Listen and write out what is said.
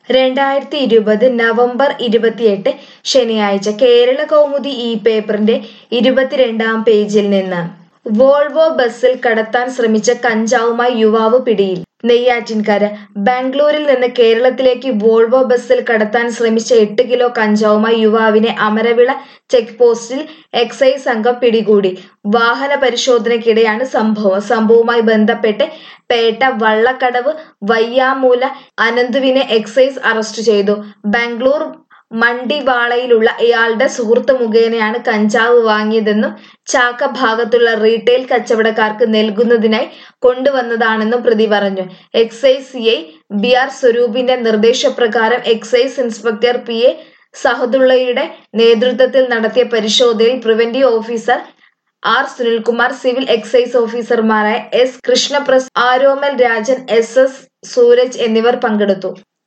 രണ്ടായിരത്തി ഇരുപത് നവംബർ ഇരുപത്തിയെട്ട് ശനിയാഴ്ച കേരള കൗമുദി ഈ പേപ്പറിന്റെ ഇരുപത്തിരണ്ടാം പേജിൽ നിന്ന് വോൾവോ ബസ്സിൽ കടത്താൻ ശ്രമിച്ച കഞ്ചാവുമായി യുവാവ് പിടിയിൽ നെയ്യാറ്റിൻകര ബാംഗ്ലൂരിൽ നിന്ന് കേരളത്തിലേക്ക് വോൾവോ ബസ്സിൽ കടത്താൻ ശ്രമിച്ച എട്ട് കിലോ കഞ്ചാവുമായി യുവാവിനെ അമരവിള ചെക്ക് പോസ്റ്റിൽ എക്സൈസ് സംഘം പിടികൂടി വാഹന പരിശോധനയ്ക്കിടെയാണ് സംഭവം സംഭവവുമായി ബന്ധപ്പെട്ട് പേട്ട വള്ളക്കടവ് വയ്യാമൂല അനന്തുവിനെ എക്സൈസ് അറസ്റ്റ് ചെയ്തു ബാംഗ്ലൂർ മണ്ടിവാളയിലുള്ള ഇയാളുടെ സുഹൃത്ത് മുഖേനയാണ് കഞ്ചാവ് വാങ്ങിയതെന്നും ചാക്ക ഭാഗത്തുള്ള റീറ്റെയിൽ കച്ചവടക്കാർക്ക് നൽകുന്നതിനായി കൊണ്ടുവന്നതാണെന്നും പ്രതി പറഞ്ഞു excise C I B R സ്വരൂപിന്റെ നിർദ്ദേശപ്രകാരം എക്സൈസ് ഇൻസ്പെക്ടർ പി എ സഹദുള്ളയുടെ നേതൃത്വത്തിൽ നടത്തിയ പരിശോധനയിൽ preventive officer R Sunilkumar civil excise ഓഫീസർമാരായ S Krishnaprasad Aromal Rajan S S Sooraj എന്നിവർ പങ്കെടുത്തു